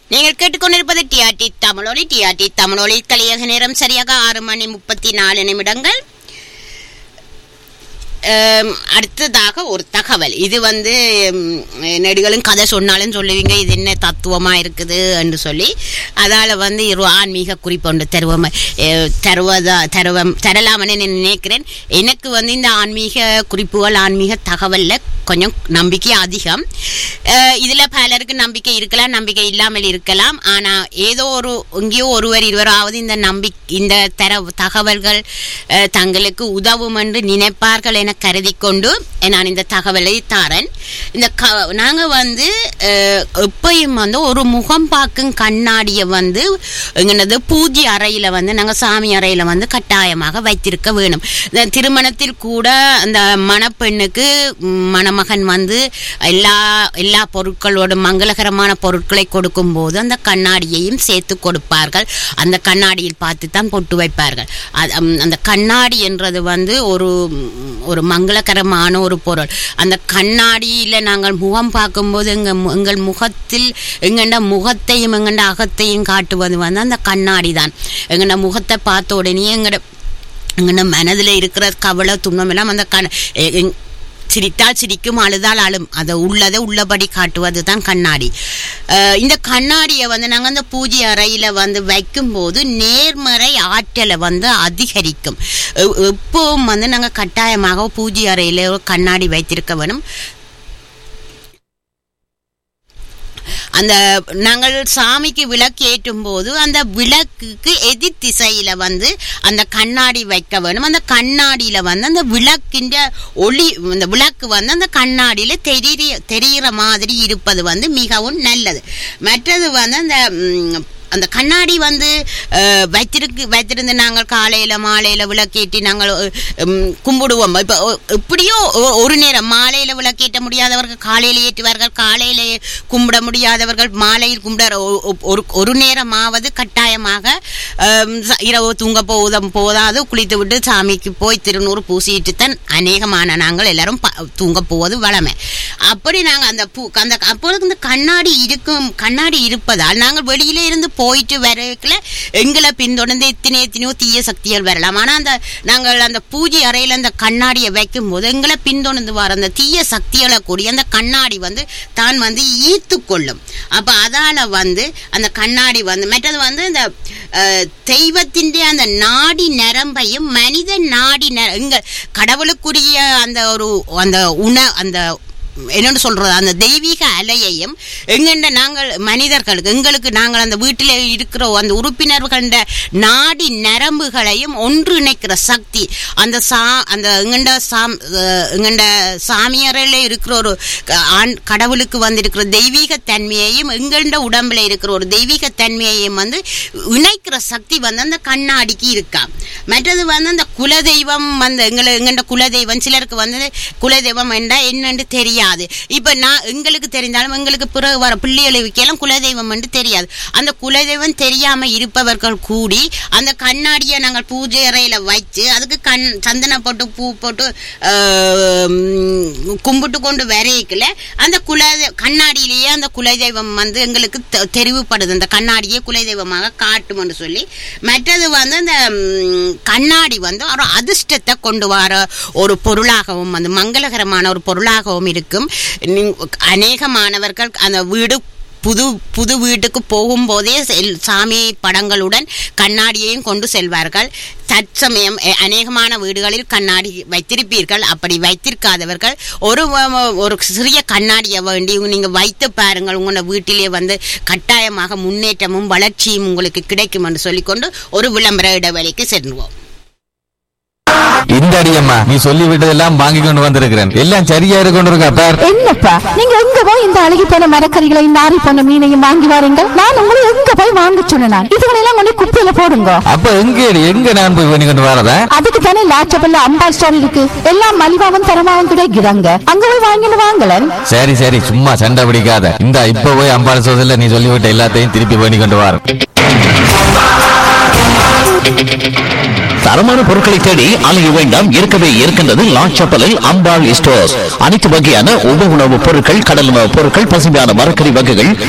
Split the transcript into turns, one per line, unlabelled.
நீங்கள் கேட்டுக்கொண்டிருப்பது டிஆர்டி தமிழொலி டிஆர்டி தமிழொலி கலியக நேரம் சரியாக ஆறு மணி முப்பத்தி நாலு நிமிடங்கள் அம், அடுத்ததாக ஒரு தகவல் இது வந்து ம், நெடுகளும் கதை சொன்னாலும் சொல்லுவீங்க இது என்ன தத்துவமா இருக்குது என்று சொல்லி அதால வந்து ஒரு ஆன்மீக குறிப்பொன்று தருவம் தருவதா தருவம் தரலாம்னு நான் நினைக்கிறேன் எனக்கு வந்து இந்த ஆன்மீக குறிப்புகள் ஆன்மீக தகவல்ல கொஞ்சம் நம்பிக்கை அதிகம் அஹ், இதுல பலருக்கு நம்பிக்கை இருக்கலாம் நம்பிக்கை இல்லாமல் இருக்கலாம் ஆனா ஏதோ ஒரு எங்கேயோ ஒருவர் இருவராவது இந்த நம்பி இந்த தர தகவல்கள் அஹ், தங்களுக்கு உதவும் என்று நினைப்பார்கள் என கருதி கொண்டு நான் இந்த தகவலை தாரேன் இந்த க நாங்க வந்து அஹ், எப்பயும் வந்து ஒரு முகம் பார்க்கும் கண்ணாடியை வந்து எங்கனது பூஜை அறையில வந்து நாங்க சாமி அறையில வந்து கட்டாயமாக வைத்திருக்க வேணும் இந்த திருமணத்தில் கூட அந்த மணப்பெண்ணுக்கு ம், மணமகன் வந்து எல்லா எல்லா பொருட்களோட மங்களகரமான பொருட்களை கொடுக்கும் போது அந்த கண்ணாடியையும் சேர்த்து கொடுப்பார்கள் அந்த கண்ணாடியில் பார்த்து தான் பொட்டு வைப்பார்கள் அது, ம், அந்த கண்ணாடி என்றது வந்து ஒரு ம், ஒரு மங்களகரமான ஒரு பொருள் அந்த கண்ணாடியில நாங்கள் முகம் பார்க்கும்போது எங்க மு- எங்கள் முகத்தில் எங்கண்ட முகத்தையும் எங்கண்ட அகத்தையும் காட்டுவது வந்து அந்த கண்ணாடி தான் எங்கண்ட முகத்தை பார்த்த உடனே எங்கட எங்கண்ட மனதில் இருக்கிற கவலை துன்பம் எல்லாம் அந்த கண் எ- எங்- சிரித்தால் சிரிக்கும் அழுதால் அழும் அதை உள்ளதை உள்ளபடி காட்டுவது தான் கண்ணாடி அஹ் இந்த கண்ணாடியை வந்து நாங்கள் அந்த பூஜை அறையில் வந்து வைக்கும்போது நேர்மறை ஆற்றலை வந்து அதிகரிக்கும் எ- எப்பவும் வந்து நாங்கள் கட்டாயமாக பூஜை அறையில் ஒரு கண்ணாடி வைத்திருக்க வேணும் அந்த நாங்கள் சாமிக்கு விளக்கு ஏற்றும் போது அந்த விளக்குக்கு எதிர் திசையில வந்து அந்த கண்ணாடி வைக்க வேணும் அந்த கண்ணாடியில வந்து அந்த விளக்கின்ற ஒளி அந்த விளக்கு வந்து அந்த கண்ணாடியில தெரிய தெரிகிற மாதிரி இருப்பது வந்து மிகவும் நல்லது மற்றது வந்து அந்த ம், அந்த கண்ணாடி வந்து அஹ், வைத்திருக்கு வைத்திருந்து நாங்கள் காலையில மாலையில விளக்கேற்றி நாங்கள் ம், கும்பிடுவோம் இப்போ எப்படியோ ஒ- ஒரு நேரம் மாலையில விளக்கேற்ற முடியாதவர்கள் காலையில ஏற்றுவார்கள் காலையில கும்பிட முடியாதவர்கள் மாலையில் கும்பிட ஒ- ஒ- ஒரு ஒரு நேரமாவது கட்டாயமாக அம், ச- இரவு தூங்க போதும் போதாது குளித்து விட்டு சாமிக்கு போய் திருநூறு பூசிட்டு தான் அநேகமான நாங்கள் எல்லாரும் ப- தூங்க போவது வளமை அப்படி நாங்கள் அந்த பூ அந்த அப்பொழுது இந்த கண்ணாடி இருக்கும் கண்ணாடி இருப்பதால் நாங்கள் வெளியில இருந்து போயிட்டு வரக்குள்ள எங்களை பின்தொடர்ந்து எத்தனை எத்தனையோ தீய சக்திகள் வரலாம் ஆனா அந்த நாங்கள் அந்த பூஜை அறையில அந்த கண்ணாடியை வைக்கும் போது எங்களை பின்தொடர்ந்து வர அந்த தீய சக்திகளை கூடிய அந்த கண்ணாடி வந்து தான் வந்து ஈர்த்து கொள்ளும் அப்ப அதால வந்து அந்த கண்ணாடி வந்து மற்றது வந்து இந்த அஹ், தெய்வத்தின் அந்த நாடி நரம்பையும் மனித நாடி நர எங்க கடவுளுக்குரிய அந்த ஒரு அந்த உண அந்த என்னன்னு சொல்றது அந்த தெய்வீக அலையையும் எங்கெண்ட நாங்கள் மனிதர்களுக்கு எங்களுக்கு நாங்கள் அந்த வீட்டில் இருக்கிற அந்த உறுப்பினர்கள நாடி நரம்புகளையும் ஒன்றிணைக்கிற சக்தி அந்த சா அந்த எங்கண்ட சாம் அஹ் எங்கண்ட சாமியாரில் இருக்கிற ஒரு க- ஆண் கடவுளுக்கு வந்திருக்கிற தெய்வீக தன்மையையும் எங்கண்ட உடம்புல இருக்கிற ஒரு தெய்வீக தன்மையையும் வந்து இணைக்கிற சக்தி வந்து அந்த கண்ணாடிக்கு இருக்கா மற்றது வந்து அந்த குலதெய்வம் வந்து எங்களை எங்கண்ட குலதெய்வம் சிலருக்கு வந்து குலதெய்வம் என்றா என்னன்னு தெரியாது இப்ப நான் எங்களுக்கு தெரிந்தாலும் எங்களுக்கு பிறகு வர பிள்ளைகளுக்கெல்லாம் குலதெய்வம் என்று தெரியாது அந்த குலதெய்வம் தெரியாம இருப்பவர்கள் கூடி அந்த கண்ணாடியை நாங்கள் பூஜை அறையில வச்சு அதுக்கு கண் சந்தனம் போட்டு பூ போட்டு ஆஹ், உம், கும்பிட்டு கொண்டு வரைக்கல அந்த குல கண்ணாடியிலேயே அந்த குலதெய்வம் வந்து எங்களுக்கு தெ- தெரிவுபடுது அந்த கண்ணாடியே குலதெய்வமாக காட்டும் என்று சொல்லி மற்றது வந்து அந்த ம், கண்ணாடி வந்து ஒரு அதிர்ஷ்டத்தை கொண்டு வர ஒரு பொருளாகவும் அந்த மங்களகரமான ஒரு பொருளாகவும் இருக்கும் நீங்க- அநேக மாணவர்கள் அந்த வீடு புது புது வீட்டுக்கு போகும்போதே செல்- சாமி படங்களுடன் கண்ணாடியையும் கொண்டு செல்வார்கள் தற்சமயம் அ- அநேகமான வீடுகளில் கண்ணாடி வைத்திருப்பீர்கள் அப்படி வைத்திருக்காதவர்கள் ஒரு வ- ஒரு சிறிய கண்ணாடியை வேண்டி நீங்க வைத்து பாருங்கள் உங்களோட வீட்டிலே வந்து கட்டாயமாக முன்னேற்றமும் வளர்ச்சியும் உங்களுக்கு கிடைக்கும் என்று சொல்லிக்கொண்டு ஒரு விளம்பர இடைவெளிக்கு சென்றுவோம்
இந்த அடியம்மா நீ சொல்லி விட்டதெல்லாம் வாங்கி கொண்டு வந்திருக்கிறேன் எல்லாம் சரியா இருக்கு கொண்டு இருக்கா பார்
என்னப்பா நீங்க எங்க போய் இந்த அழுகி போன மரக்கறிகளையும் நாரி போன மீனையும் வாங்கி வாரீங்க நான் உங்களை எங்க போய் வாங்க சொன்னேன் இதுகளெல்லாம் கொண்டு குப்பையில போடுங்க
அப்ப எங்க எங்க நான் போய் பண்ணி கொண்டு வரதா
அதுக்கு தானே லாச்சபல்ல அம்பாள் ஸ்டோர் இருக்கு எல்லாம் மலிவாவும் தரமாவும் கிடைக்கிறாங்க அங்க போய் வாங்கிட்டு வாங்கலன்
சரி சரி சும்மா சண்டை பிடிக்காத இந்த இப்ப போய் அம்பாள் சோதல நீ சொல்லிவிட்ட எல்லாத்தையும் திருப்பி பண்ணி கொண்டு வர
தரமான பொருட்களை தேடி அலைய வேண்டாம் இருக்கவே இருக்கின்றது லாச்சப்பலில் அம்பாள் ஸ்டோர்ஸ் அனைத்து வகையான உப உணவுப் பொருட்கள் கடல் உணவுப் பொருட்கள் பசுமையான மரக்கறி வகைகள்